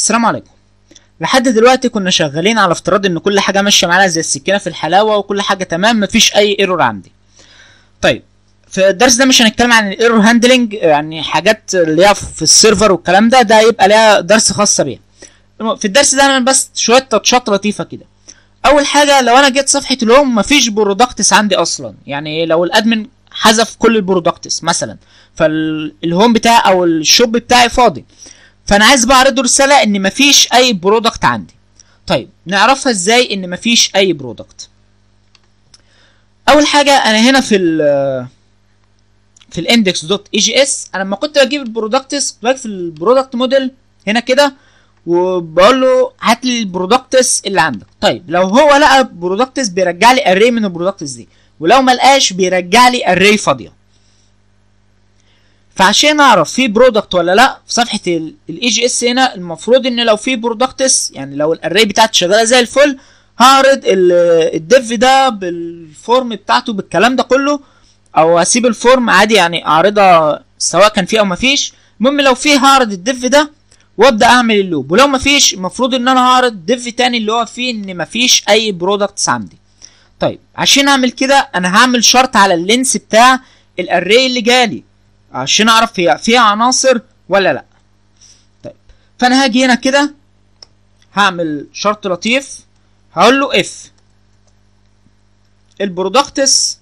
السلام عليكم لحد دلوقتي كنا شغالين على افتراض ان كل حاجه ماشيه معانا زي السكينه في الحلاوه وكل حاجه تمام مفيش اي ايرور عندي طيب في الدرس ده مش هنتكلم عن الايرور هاندلنج يعني حاجات اللي هي في السيرفر والكلام ده ده يبقى ليها درس خاصه بيها في الدرس ده انا بس شويه تاتشات لطيفه كده اول حاجه لو انا جيت صفحه الهوم مفيش برودكتس عندي اصلا يعني لو الادمن حذف كل البرودكتس مثلا فالهوم بتاعي او الشوب بتاعي فاضي فانا عايز بقى اعرض رساله ان مفيش اي برودكت عندي طيب نعرفها ازاي ان مفيش اي برودكت اول حاجه انا هنا في ال في الاندكس دوت اي جي اس انا لما كنت بجيب البرودكتس كنت باجي في البرودكت موديل هنا كده وبقول له هات لي البرودكتس اللي عندك طيب لو هو لقى برودكتس بيرجع لي اري من البرودكتس دي ولو ما لقاش بيرجع لي اري فاضيه فعشان اعرف في برودكت ولا لا في صفحه الاي جي اس هنا المفروض ان لو في برودكتس يعني لو الاري بتاعتي شغاله زي الفل هعرض الديف ده بالفورم بتاعته بالكلام ده كله او اسيب الفورم عادي يعني اعرضها سواء كان فيه او مفيش المهم لو فيه هعرض الديف ده وابدا اعمل اللوب ولو مفيش المفروض ان انا هعرض ديف تاني اللي هو فيه ان مفيش اي برودكتس عندي طيب عشان اعمل كده انا هعمل شرط على اللينس بتاع الاري اللي جالي عشان اعرف هي فيها عناصر ولا لا طيب فانا هاجي هنا كده هعمل شرط لطيف هقول له اف البرودكتس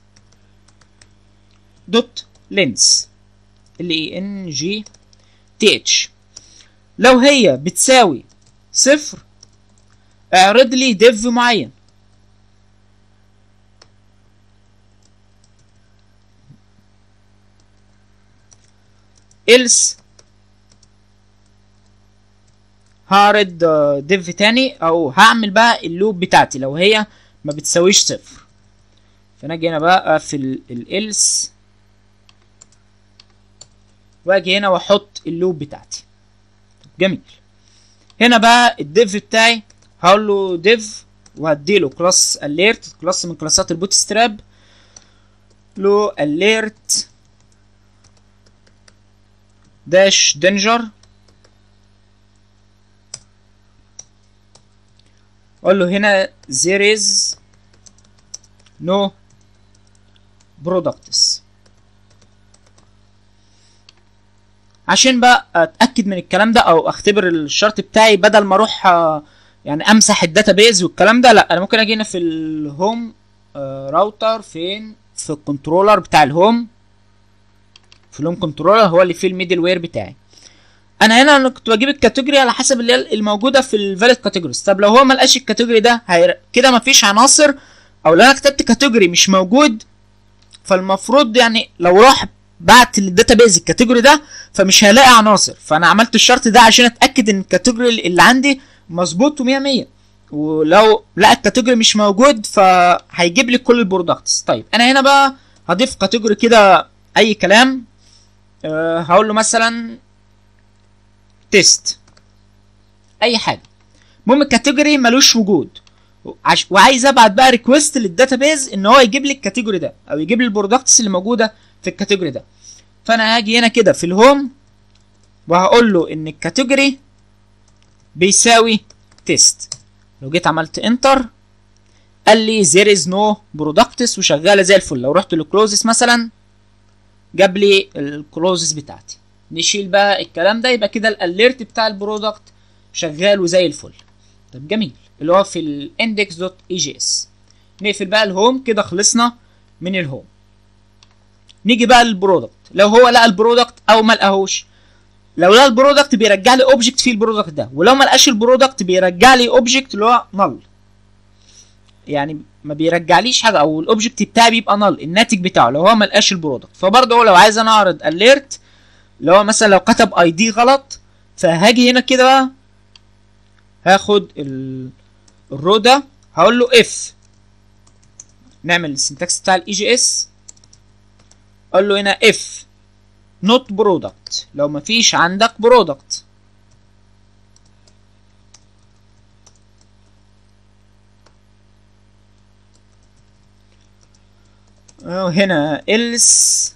دوت لينس اللي ان جي تي اتش لو هي بتساوي صفر اعرض لي ديف معين else هعرض ديف تاني او هعمل بقى اللوب بتاعتي لو هي ما بتساويش صفر فانا اجي هنا بقى في الالس واجي هنا واحط اللوب بتاعتي جميل هنا بقى الديف بتاعي هقول له ديف وهديله كلاس اليرت كلاس من كلاسات البوت ستراب له اليرت داش دينجر اقول له هنا there is no products عشان بقى اتاكد من الكلام ده او اختبر الشرط بتاعي بدل ما اروح يعني امسح الداتابيز والكلام ده لا انا ممكن اجي هنا في الهوم راوتر فين في الكنترولر بتاع الهوم في الهوم كنترولر هو اللي فيه الميدل وير بتاعي انا هنا انا كنت بجيب الكاتيجوري على حسب اللي هي الموجوده في الفاليد كاتيجوريز طب لو هو ما لقاش الكاتيجوري ده هير... كده ما فيش عناصر او لو انا كتبت كاتيجوري مش موجود فالمفروض يعني لو راح بعت للداتابيز الكاتيجوري ده فمش هلاقي عناصر فانا عملت الشرط ده عشان اتاكد ان الكاتيجوري اللي عندي مظبوط و100 100 ولو لقى الكاتيجوري مش موجود فهيجيب لي كل البرودكتس طيب انا هنا بقى هضيف كاتيجوري كده اي كلام أه هقول له مثلا تيست اي حاجه المهم الكاتيجوري ملوش وجود وعش... وعايز ابعت بقى ريكويست للداتابيز ان هو يجيب لي الكاتيجوري ده او يجيب لي البرودكتس اللي موجوده في الكاتيجوري ده فانا هاجي هنا كده في الهوم وهقول له ان الكاتيجوري بيساوي تيست لو جيت عملت انتر قال لي there is no products وشغاله زي الفل لو رحت للكلوزس مثلا جاب لي الكلوزس بتاعتي نشيل بقى الكلام ده يبقى كده الاليرت بتاع البرودكت شغال وزي الفل طب جميل اللي هو في الاندكس دوت اي جي اس نقفل بقى الهوم كده خلصنا من الهوم نيجي بقى للبرودكت لو هو لقى البرودكت او ما لقاهوش لو لقى البرودكت بيرجع لي اوبجكت فيه البرودكت ده ولو ما لقاش البرودكت بيرجع لي اوبجكت اللي هو نل يعني ما بيرجعليش حاجه او الاوبجكت بتاعي بيبقى نل الناتج بتاعه لو هو ما لقاش البرودكت فبرضه هو لو عايز انا اعرض اليرت اللي هو مثلا لو كتب اي دي غلط فهاجي هنا كده بقى هاخد الرو ده هقول له اف نعمل السنتكس بتاع الاي جي اس اقول له هنا اف نوت برودكت لو مفيش عندك برودكت هنا else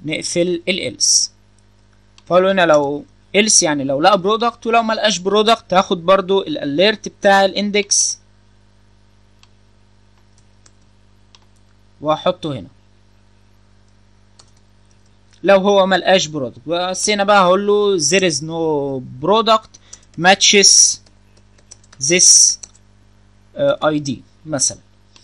نقفل الالس فاقول له هنا لو else يعني لو لقى برودكت ولو ما لقاش برودكت هاخد برضو الاليرت بتاع الاندكس واحطه هنا لو هو ما لقاش برودكت بس هنا بقى هقول له there is no product matches this uh, ID مثلا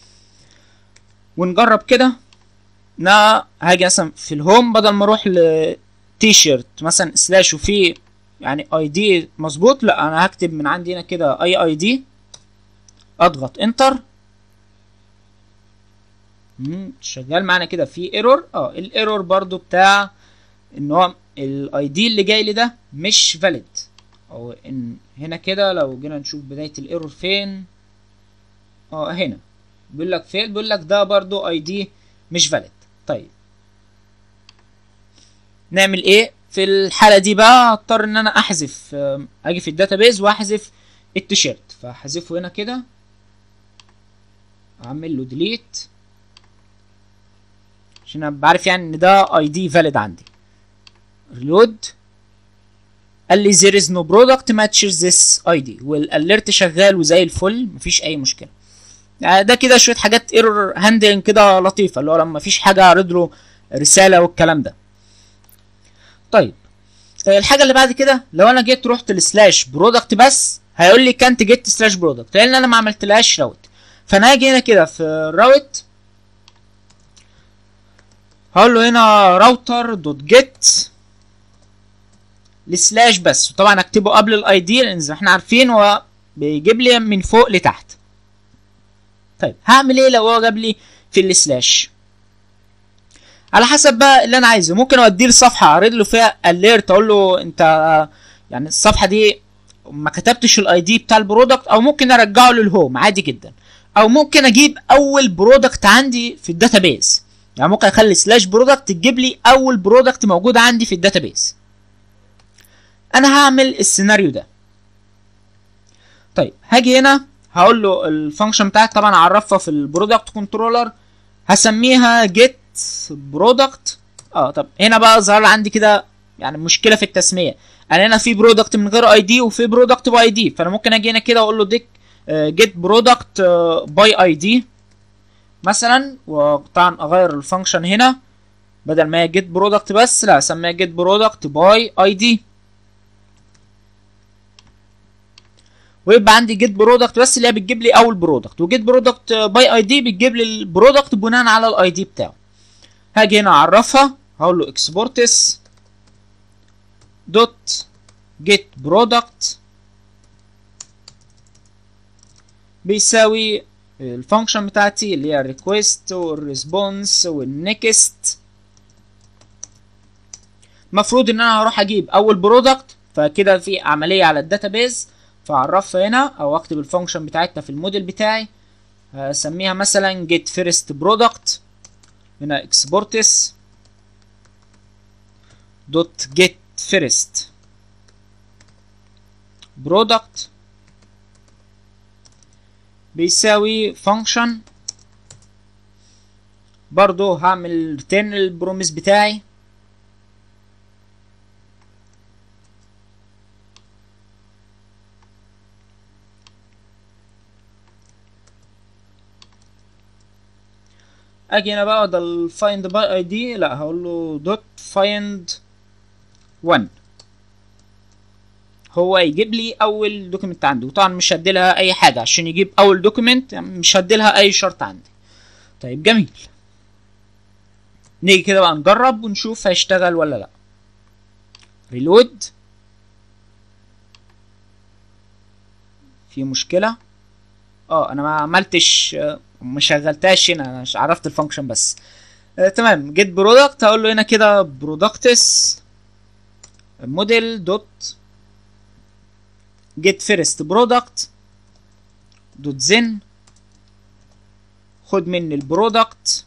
ونجرب كده انا هاجي مثلا في الهوم بدل ما اروح لتي شيرت مثلا سلاش وفي يعني اي دي مظبوط لا انا هكتب من عندي هنا كده اي اي دي اضغط انتر شغال معانا كده في ايرور اه الايرور برضو بتاع ان هو الاي دي اللي جاي لي ده مش فاليد او ان هنا كده لو جينا نشوف بدايه الايرور فين اه هنا بيقول لك فين بيقول لك ده برضو اي دي مش فاليد طيب نعمل ايه في الحاله دي بقى اضطر ان انا احذف اجي في الداتابيز واحذف التيشيرت فاحذفه هنا كده اعمل له ديليت عشان ابقى عارف يعني ان ده اي دي فاليد عندي ريلود قال لي there is no product matches this ID والاليرت شغال وزي الفل مفيش اي مشكله يعني ده كده شويه حاجات ايرور هاندلنج كده لطيفه اللي هو لما مفيش حاجه اعرض له رساله والكلام ده طيب الحاجه اللي بعد كده لو انا جيت رحت لسلاش برودكت بس هيقول لي كانت جيت سلاش برودكت لان انا ما عملتلهاش راوت فانا هاجي هنا كده في الراوت هقول له هنا راوتر دوت جيت لسلاش بس وطبعا اكتبه قبل الاي دي لان زي ما احنا عارفين هو بيجيب لي من فوق لتحت طيب هعمل ايه لو هو جاب لي في السلاش على حسب بقى اللي انا عايزه ممكن اوديه لصفحه اعرض له فيها اليرت اقول له انت يعني الصفحه دي ما كتبتش الاي دي بتاع البرودكت او ممكن ارجعه للهوم عادي جدا او ممكن اجيب اول برودكت عندي في الداتابيز يعني ممكن اخلي سلاش برودكت تجيب لي اول برودكت موجود عندي في الداتابيز انا هعمل السيناريو ده طيب هاجي هنا هقول له الفانكشن بتاعتي طبعا اعرفها في البرودكت كنترولر هسميها جيت برودكت اه طب هنا بقى ظهر عندي كده يعني مشكله في التسميه انا هنا في برودكت من غير اي دي وفي برودكت باي دي فانا ممكن اجي هنا كده اقول له ديك جيت برودكت باي اي دي مثلا وطبعا اغير الفانكشن هنا بدل ما هي جيت برودكت بس لا اسميها جيت برودكت باي اي دي ويبقى عندي جيت برودكت بس اللي هي بتجيب لي اول برودكت وجيت برودكت باي اي دي بتجيب لي البرودكت بناء على الاي دي بتاعه هاجي هنا اعرفها هقول له اكسبورتس دوت جيت برودكت بيساوي الفانكشن بتاعتي اللي هي الريكوست والريسبونس والنكست المفروض ان انا هروح اجيب اول برودكت فكده في عمليه على الداتابيز فاعرفها هنا او اكتب الفانكشن بتاعتنا في الموديل بتاعي هسميها مثلا get first product هنا exports dot get first product بيساوي function برضو هعمل return البروميس بتاعي اجي هنا بقى بدل find by id لا هقول له دوت find 1 هو يجيب لي اول دوكيمنت عندي وطبعا مش هدي لها اي حاجه عشان يجيب اول دوكيمنت مش هدي لها اي شرط عندي طيب جميل نيجي كده بقى نجرب ونشوف هيشتغل ولا لا ريلود في مشكله اه انا ما عملتش ما شغلتهاش هنا انا عرفت الفانكشن بس آه تمام جيت برودكت هقول له هنا كده برودكتس موديل دوت جيت فيرست برودكت دوت زن خد مني البرودكت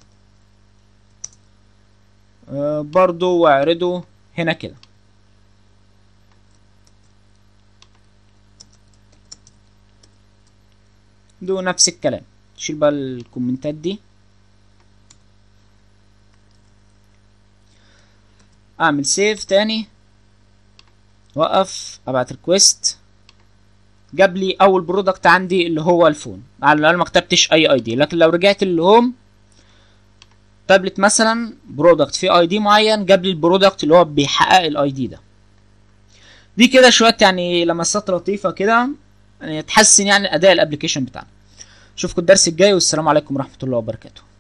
آه برضو واعرضه هنا كده دو نفس الكلام شيل بقى الكومنتات دي اعمل سيف تاني وقف ابعت ريكويست جاب لي اول برودكت عندي اللي هو الفون على الاقل ما كتبتش اي اي دي لكن لو رجعت للهوم تابلت مثلا برودكت فيه اي دي معين جاب لي البرودكت اللي هو بيحقق الاي دي ده دي كده شويه يعني لمسات لطيفه كده يعني تحسن يعني اداء الابلكيشن بتاعنا اشوفكم الدرس الجاي والسلام عليكم ورحمه الله وبركاته